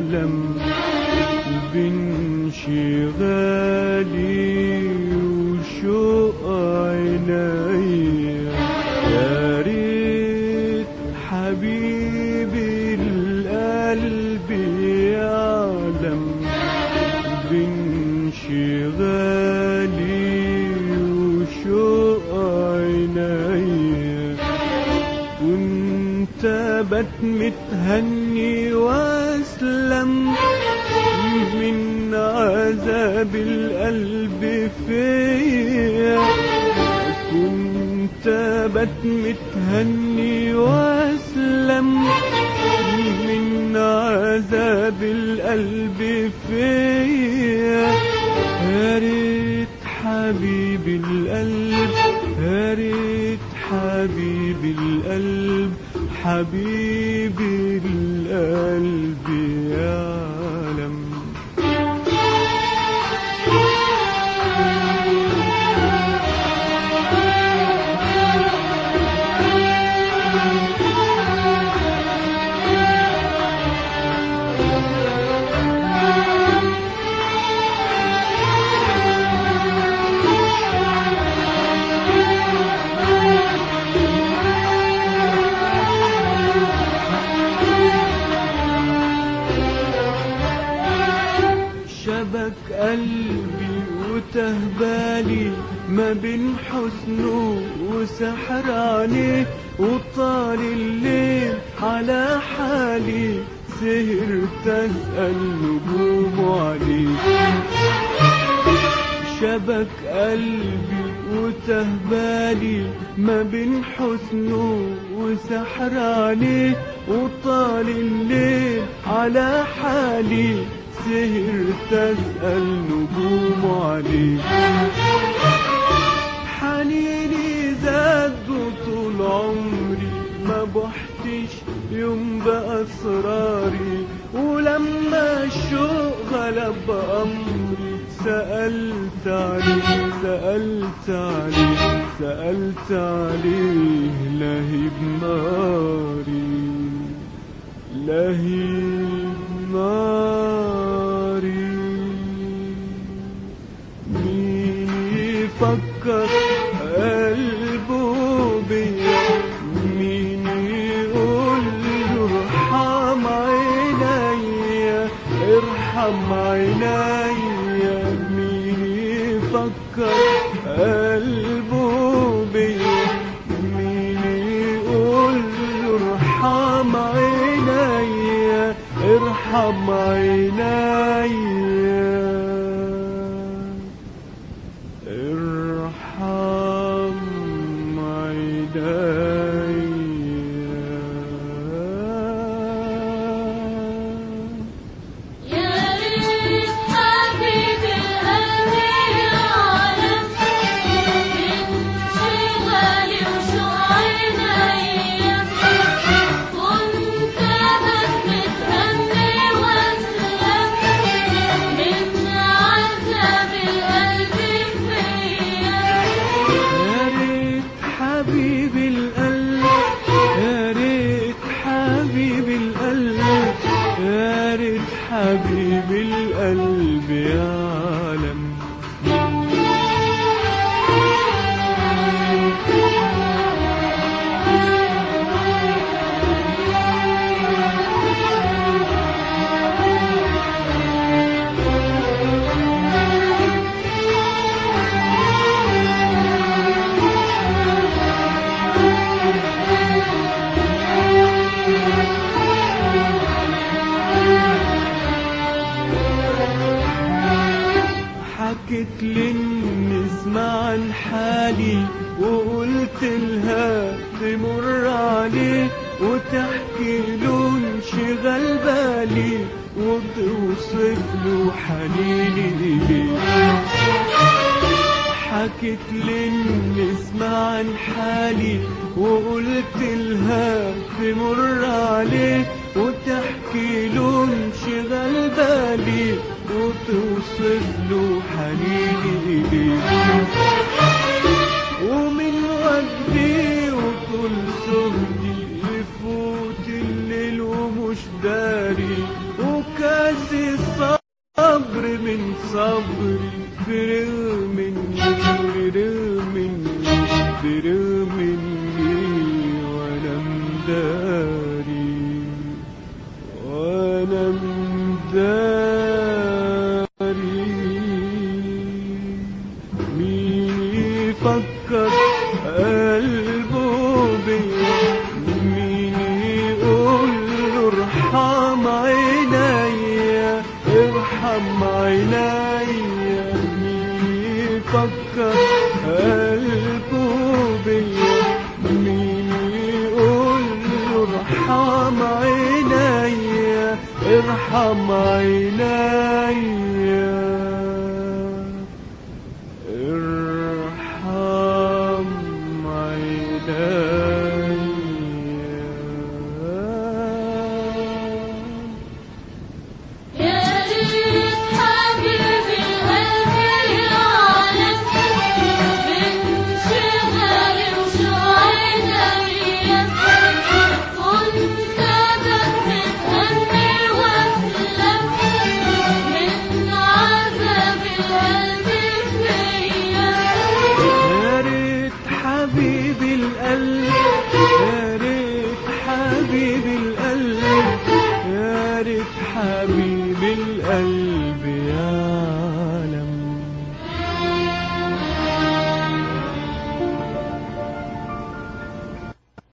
أحلم بانشغالي وشوق عينيا يا ريت حبيبي القلب يعلم بانشغالي وشوق عينيا كنت بت متهني واسلم من عذاب القلب فيا كنت بت متهني واسلم من عذاب القلب فيا يا ريت حبيبي القلب يا ريت حبيبي القلب حبيبي القلب يعلم شبك قلبي وتهبالي ما بين حسنه وسحر عينيه وطال الليل على حالي سهرت اسأل نجوم عليه شبك قلبي وتهبالي ما بين حسنه وسحر عليه وطال الليل على حالي سهرت اسأل نجوم عليه حنيني زاد طول عمري ما بحتش يوم بأسراري ولما الشوق غلب أمري سألت عليه سألت عليه سألت عليه لهيب ناري لهيب ناري مين يفكر قلبه بيا مين يقول له ارحم عينيا ارحم عينيا مين يفكر قلبه بيا مين يقول له ارحم عينيا ارحم عينيا ارحم عينيا يا ريت حبيبي القلب يعلم انشغالي وشوق عينيا كنت بس متهني واسلم من عذاب القلب فيا يا ريت حبيبي القلب يا ريت حبيبي القلب يا ريت حبيبي القلب يعلم حكت للنسمة عن حالي وقلت لها تمر عليه وتحكي له انشغال بالي وتوصف له حنيني إليه حكت للنسمة عن حالي وقلت لها تمر عليه وتحكي له انشغال بالي وتوصف له حنيني إليه ومن وجدي وطول سهدي يفوت الليل ومش داري وكان صبري فرغ مني فرغ مني فرغ مني وانا مداري وانا مداري مين يفكر قلبه بيا مين يقول له ارحم عينيا ارحم عينيا مين يفكر قلبه بيا مين يقول له ارحم عينيا ارحم عينيا ارحم عينيا يا ريت حبيبي القلب يعلم بانشغالي وشوقي كنت بتهني واسلم من عذاب القلب فيا يا ريت حبيبي القلب يا ريت حبيبي القلب يا ريت حبيبي القلب